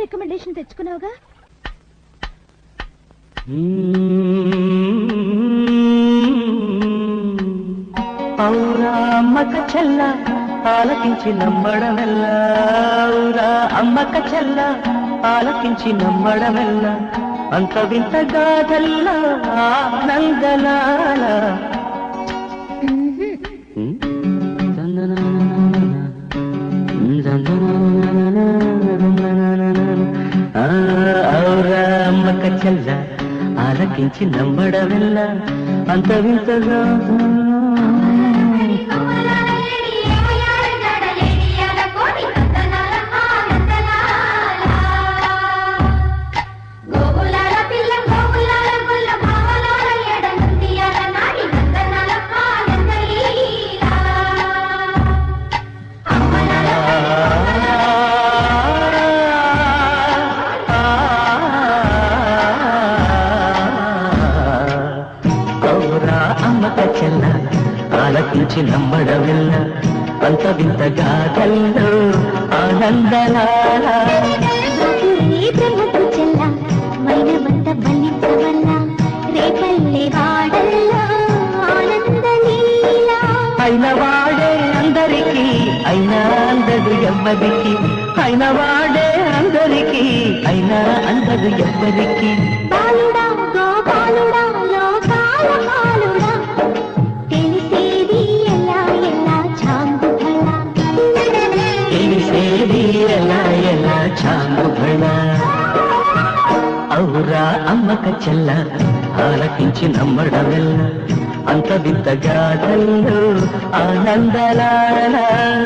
Recommendation తెచ్చుకున్నావుగా ఔరా అమ్మక చెల్ల ఆలకించి నమ్మడమెల్ల ఔరా అమ్మక చెల్ల ఆలకించి నమ్మడమెల్ల అంత వింత గాథల్ల ఆనందలాల ఆ, ఔరా అమ్మక చెల్ల ఆలకించి నమ్మడమెల్ల అంత వింతగా గౌరా అమ్మక చెల్ల ఆలకించి నమ్మడమెల్ల అంత వింతగా కల్లో ఆనందలాల బ్రహ్మకు చెల్ల మైనమంత బలించవల్ల రేపల్లె వాడల్లో ఆనందలీలా అయిన వాడే అందరికీ అయినా అందదు ఎవ్వరికి అయిన వాడే అందరికీ అయినా అందదు ఎవ్వరికి బాలుడా గోపాలుడా లోకాల పాలుడా తెలిసేది ఎలా ఎలా చాంగుఫల తెలిసేది ఎలా ఎలా చాంగుబళ ఔరా అమ్మక చెల్ల ఆలకించి నమ్మడమెల్ల అంత వింతగా తల్లు ఆనందలాల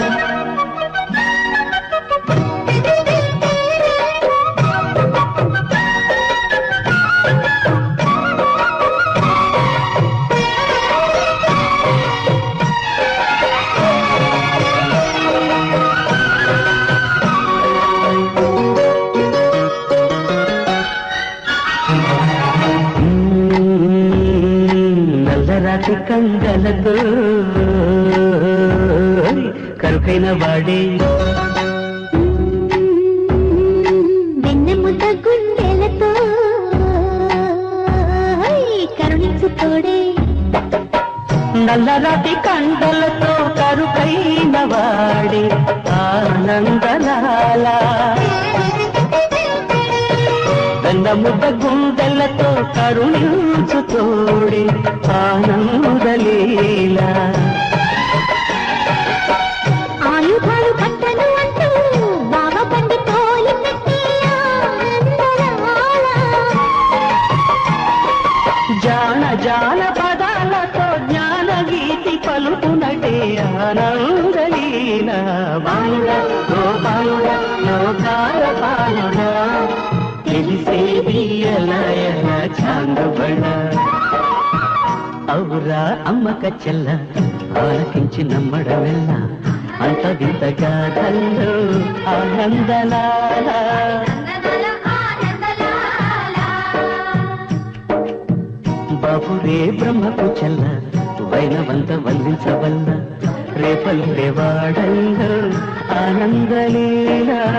నల్లరాతి కంగలతో కరుకైన వాడే వెన్నెముద్ద గుండెలతో కరుణించు తోడే నల్లరాతి కండలతో కరుకైన వాడే ఆనందలాల వెన్నముద్ద గుండెలతో కరుణించు తోడే ఆనందలీలా ఆయుధాలు పట్టను అంటూ బావ బండి తోలినట్టే ఆనందలాల. జాన జాన పదాలతో జ్ఞాన గీతి పలుకునటే ఆనందలీన బాలుడ గోపాలుడ లోకాల పాలుడ తెలిసేది ఎలా ఎలా చాందబడ ఔరా అమ్మక చెల్ల ఆలకించి నమ్మడమెల్ల అంత వింతగా కల్లో ఆనందలాల బాబురే బ్రహ్మకు చెల్ల వైనవంత వందించవల్ల రేపల్లె వాడల్లో ఆనందలీలా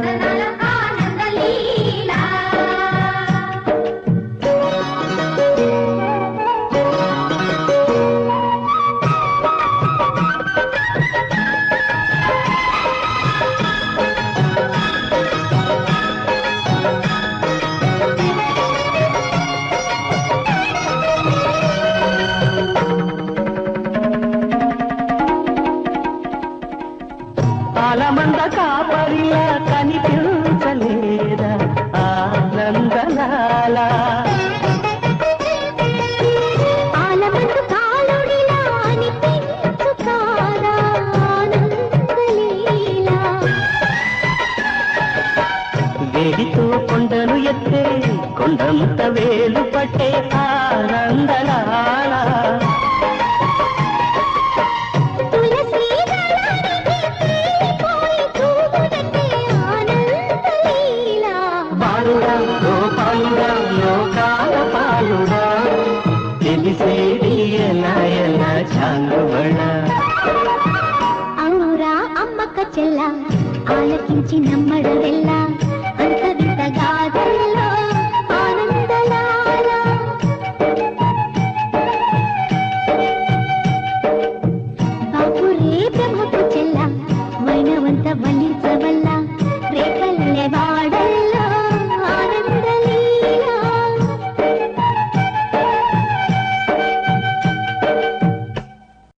ఆలమంద కాపరిలా కనిపించలేదా ఆనందలాల ఆలమందు కాలుడిలా అనిపించు కాదా ఆనందలీల. వేడితో కొండను ఎత్తే కొండంత వేలు పట్టే ఆనందలాల తులసి దళానికి తేలిపోయి తూగునట్టే ఆనందలీల. బాలుడా గోపాలుడా లోకాల పాలుడా తెలిసేది ఎలా ఎలా చాంగుబడ ఔరా అమ్మక్క చెల్ల ఆలకించి నమ్మడవెల్ల అంత వల్లించవయ్యా